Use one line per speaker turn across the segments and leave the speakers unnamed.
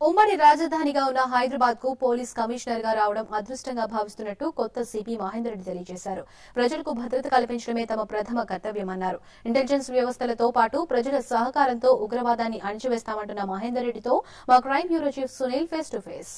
ఉమ్మడి రాజధానిగా ఉన్న హైదరాబాద్ కు పోలీస్ కమిషనర్ గా రావడం అదృష్టంగా భావిస్తున్నట్టు కొత్త సిపి మహేందర్ రెడ్డి తెలియజేశారు ప్రజలకు భద్రత కల్పించడమే తమ ప్రథమ కర్తవ్యమన్నారు ఇంటెలిజెన్స్ వ్యవస్థలతో పాటు ప్రజల సహకారంతో ఉగ్రవాదాన్ని అణిచివేస్తామంటున్న మహేందర్ రెడ్డితో మా crime bureau chief Sunil face to face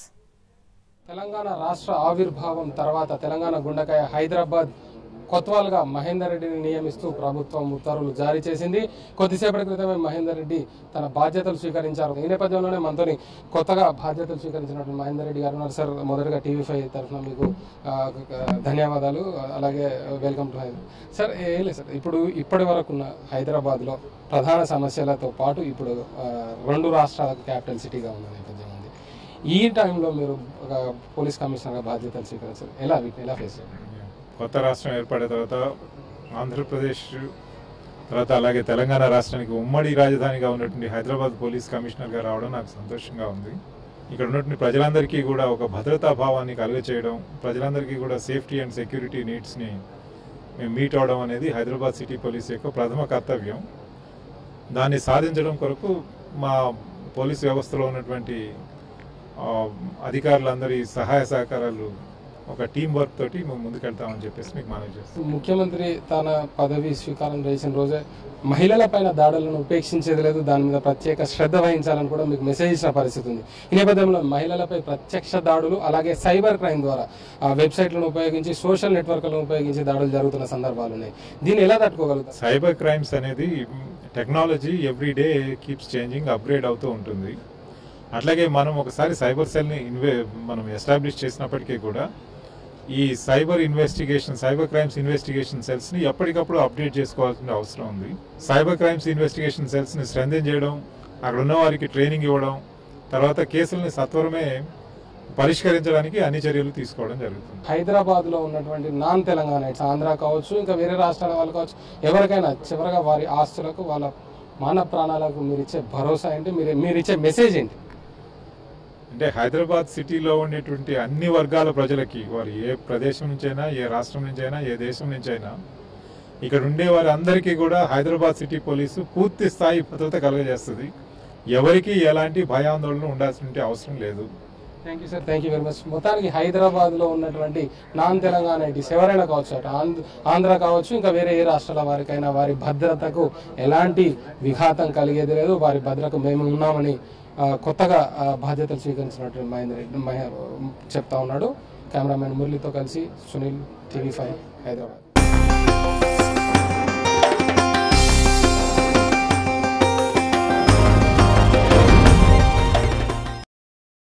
Telangana రాష్ట్ర ఆవిర్భావం తర్వాత తెలంగాణ గుండకాయ హైదరాబాద్ కొత్వాల్గా మహేందర్ రెడ్డిని నియమిస్తూ ప్రభుత్వం ఉత్తర్వులు జారీ చేసింది కొద్దిసేపటి క్రితమే మహేందర్ రెడ్డి తన బాధ్యతలు స్వీకరించారు ఈ నేపథ్యంలోనే మనతోని కొత్తగా బాధ్యతలు స్వీకరించినటువంటి మహేందర్ రెడ్డి గారు ఉన్నారు సార్ మొదటగా టీవీ ఫైవ్ తరఫున మీకు ఆ, ధన్యవాదాలు అలాగే వెల్కమ్ టు హైదరాబాద్ సార్ ఏం లేదు సార్ ఇప్పుడు ఇప్పటి వరకు ఉన్న హైదరాబాద్లో ప్రధాన సమస్యలతో పాటు ఇప్పుడు ఆ, రెండు రాష్ట్రాలకు క్యాపిటల్ సిటీగా ఉన్న నేపథ్యం ఉంది ఈ టైంలో మీరు ఒక పోలీస్ కమిషనర్గా బాధ్యతలు స్వీకరించారు ఎలా వీటిని ఎలా ఫేస్ చేయాలి
కొత్త రాష్ట్రం ఏర్పడిన తర్వాత ఆంధ్రప్రదేశ్ తర్వాత అలాగే తెలంగాణ రాష్ట్రానికి ఉమ్మడి రాజధానిగా ఉన్నటువంటి హైదరాబాద్ పోలీస్ కమిషనర్గా రావడం నాకు సంతోషంగా ఉంది ఇక్కడ ఉన్నటువంటి ప్రజలందరికీ కూడా ఒక భద్రతా భావాన్ని కలుగచేయడం ప్రజలందరికీ కూడా సేఫ్టీ అండ్ సెక్యూరిటీ నీడ్స్ని మేము మీట్ అవడం అనేది హైదరాబాద్ సిటీ పోలీస్ యొక్క ప్రథమ కర్తవ్యం దాన్ని సాధించడం కొరకు మా పోలీస్ వ్యవస్థలో ఉన్నటువంటి ఆ, అధికారులందరి సహాయ సహకారాలు ఒక టీం వర్క్ తోటి మేము ముందుకెళ్తామని చెప్పేసి మీకు మనవి చేస్తాం
ముఖ్యమంత్రి తన పదవి స్వీకారం చేసిన రోజే మహిళల పైన దాడులను ఉపేక్షించేది లేదు దాని మీద ప్రత్యేక శ్రద్ధ వహించాలని కూడా మీకు మెసేజ్ ఇచ్చిన పరిస్థితి ఉంది ఈ నేపథ్యంలో మహిళలపై ప్రత్యక్ష దాడులు అలాగే సైబర్ క్రైమ్ ద్వారా ఆ వెబ్సైట్లను ఉపయోగించి సోషల్ నెట్వర్క్లను ఉపయోగించి దాడులు జరుగుతున్న సందర్భాలు ఉన్నాయి దీన్ని ఎలా తట్టుకోగలుగుతారు
సైబర్ క్రైమ్స్ అనేది technology every day keeps changing upgrade అవుతూ ఉంటుంది అట్లాగే మనం ఒకసారి సైబర్ సెల్ని ఇన్వే మనం ఎస్టాబ్లిష్ చేసినప్పటికీ కూడా ఈ cyber investigation cyber crimes investigation cells ని ఎప్పటికప్పుడు అప్డేట్ చేసుకోవాల్సిన అవసరం ఉంది సైబర్ క్రైమ్స్ ఇన్వెస్టిగేషన్ సెల్స్ ని స్ట్రెంథెన్ చేయడం అక్కడ ఉన్న వారికి ట్రైనింగ్ ఇవ్వడం తర్వాత కేసుల్ని సత్వరమే పరిష్కరించడానికి అన్ని చర్యలు తీసుకోవడం జరుగుతుంది
హైదరాబాద్ లో ఉన్నటువంటి నాన్ తెలంగాణ ఇట్స్ ఆంధ్ర కావచ్చు ఇంకా వేరే రాష్ట్రాల వాళ్ళు కావచ్చు ఎవరికైనా చివరగా వారి ఆస్తులకు వాళ్ళ మాన ప్రాణాలకు మీరు ఇచ్చే భరోసా ఏంటి మీరు మీరు ఇచ్చే మెసేజ్ ఏంటి
అంటే హైదరాబాద్ సిటీలో ఉండేటువంటి అన్ని వర్గాల ప్రజలకి వారు ఏ ప్రదేశం నుంచైనా ఏ రాష్ట్రం నుంచైనా ఏ దేశం నుంచైనా ఇక్కడ ఉండే వారి అందరికీ కూడా హైదరాబాద్ సిటీ పోలీసు పూర్తి స్థాయి భద్రత కలుగజేస్తుంది ఎవరికి ఎలాంటి భయాందోళన ఉండాల్సిన అవసరం లేదు
thank you sir thank you very much మొత్తానికి హైదరాబాద్ లో ఉన్నటువంటి నాన్ తెలంగాణ ఇటీస్ ఎవరైనా కావచ్చు అటు ఆంధ్ర ఆంధ్ర కావచ్చు ఇంకా వేరే ఏ రాష్ట్రాల వారికైనా వారి భద్రతకు ఎలాంటి విఘాతం కలిగేది లేదు వారి భద్రతకు మేము ఉన్నామని ఆ, కొత్తగా ఆ, బాధ్యతలు స్వీకరించినట్టు మహేందర్ రెడ్డి మహే- చెప్తా ఉన్నాడు కెమెరామెన్ మురళితో కలిసి సునీల్ టీవీ ఫైవ్ హైదరాబాద్